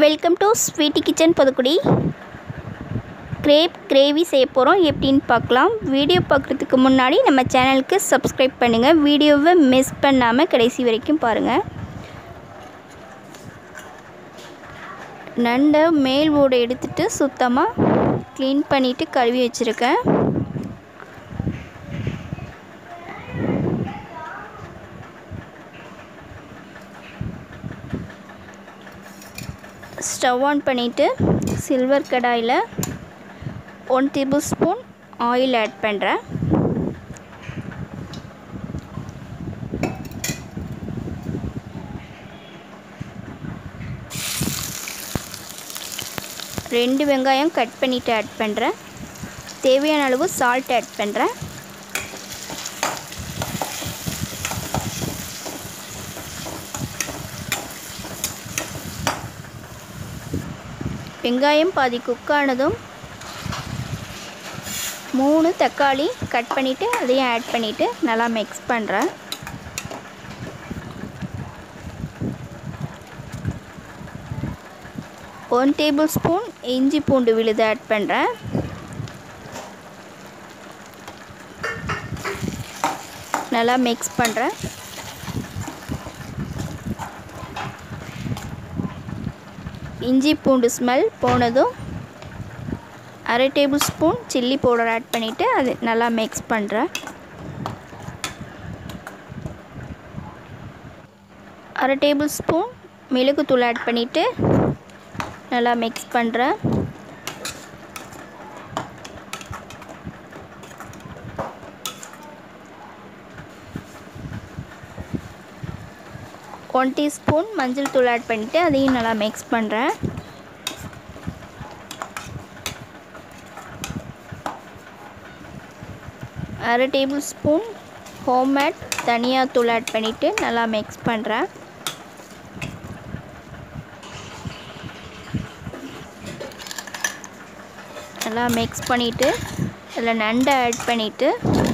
welcome to sweety kitchen புதுக்குடி grape gravy செய்ய போகிறோம் எப்படின்னு பார்க்கலாம் வீடியோ பார்க்குறதுக்கு முன்னாடி நம்ம சேனலுக்கு சப்ஸ்கிரைப் பண்ணுங்கள் வீடியோவை மிஸ் பண்ணாமல் கடைசி வரைக்கும் பாருங்கள் நண்டை மேல் ஓடை எடுத்துட்டு சுத்தமாக க்ளீன் பண்ணிவிட்டு கழுவி வச்சுருக்கேன் ஸ்டவ் ஆன் பண்ணிவிட்டு சில்வர் கடாயில் one tablespoon oil add பண்ணுறேன் ரெண்டு வெங்காயம் கட் பண்ணிவிட்டு ஆட் பண்ணுறேன் தேவையான அளவு சால்ட் ஆட் பண்ணுறேன் வெங்காயம் பாதி குக் ஆனதும் மூணு தக்காளி கட் பண்ணிவிட்டு அதையும் ஆட் பண்ணிவிட்டு நல்லா மிக்ஸ் பண்ணுறேன் ஒன் டேபிள் ஸ்பூன் இஞ்சி பூண்டு விழுது ஆட் பண்ணுறேன் நல்லா மிக்ஸ் பண்ணுறேன் இஞ்சி பூண்டு ஸ்மெல் போனதும் அரை tablespoon chilli powder add பண்ணிவிட்டு அது நல்லா மிக்ஸ் பண்ணுறேன் அரை டேபிள் ஸ்பூன் மிளகுத்தூள் ஆட் பண்ணிவிட்டு நல்லா மிக்ஸ் பண்ணுறேன் ஒன் டீஸ்பூன் மஞ்சள் தூள் ஆட் பண்ணிவிட்டு அதையும் நல்லா மிக்ஸ் பண்ணுறேன் அரை டேபிள் ஸ்பூன் ஹோம்மேட் தனியாத்தூள் ஆட் பண்ணிவிட்டு நல்லா மிக்ஸ் பண்ணுறேன் நல்லா மிக்ஸ் பண்ணிவிட்டு அதில் நண்டை ஆட் பண்ணிவிட்டு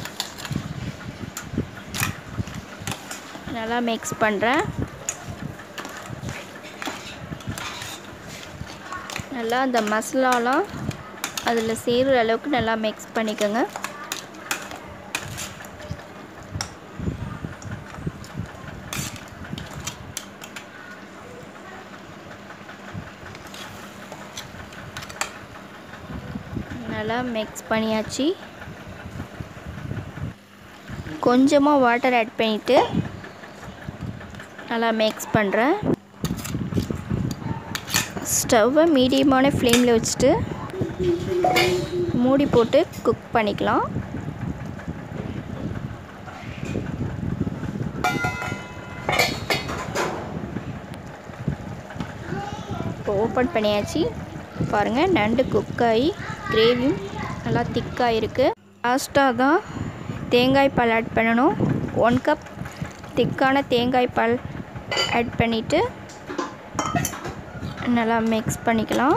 நல்லா மிக்ஸ் பண்ணுறேன் நல்லா அந்த மசாலாலாம் அதில் சேருற அளவுக்கு நல்லா மிக்ஸ் பண்ணிக்கோங்க நல்லா மிக்ஸ் பண்ணியாச்சு கொஞ்சமாக வாட்டர் ஆட் பண்ணிவிட்டு நல்லா மிக்ஸ் பண்ணுறேன் ஸ்டவ்வை மீடியமான ஃப்ளேமில் வச்சுட்டு மூடி போட்டு குக் பண்ணிக்கலாம் இப்போ ஓப்பன் பண்ணியாச்சு பாருங்கள் நண்டு குக் ஆகி கிரேவியும் நல்லா திக்காக இருக்குது லாஸ்ட்டாக தான் தேங்காய் பால் ஆட் பண்ணணும் ஒன் கப் திக்கான தேங்காய் பால் ஆட் பண்ணிவிட்டு நல்லா மிக்ஸ் பண்ணிக்கலாம்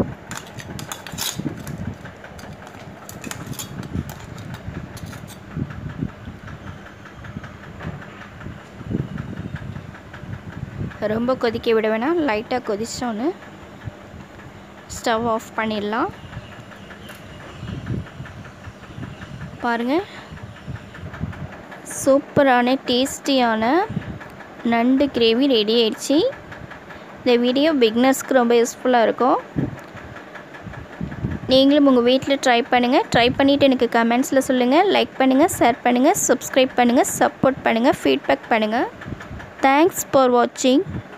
ரொம்ப கொதிக்க விட வேணாம் லைட்டாக கொதிச்சோன்னு ஸ்டவ் ஆஃப் பண்ணிடலாம் பாருங்கள் சூப்பரான டேஸ்டியான நண்டு கிரேவி ரெடி ஆயிடுச்சு இந்த வீடியோ பிக்னர்ஸ்க்கு ரொம்ப யூஸ்ஃபுல்லாக இருக்கும் நீங்களும் உங்கள் வீட்டில் ட்ரை பண்ணுங்கள் ட்ரை பண்ணிவிட்டு எனக்கு கமெண்ட்ஸில் சொல்லுங்கள் லைக் பண்ணுங்கள் ஷேர் பண்ணுங்கள் சப்ஸ்கிரைப் பண்ணுங்கள் சப்போர்ட் பண்ணுங்கள் ஃபீட்பேக் பண்ணுங்கள் தேங்க்ஸ் ஃபார் வாட்சிங்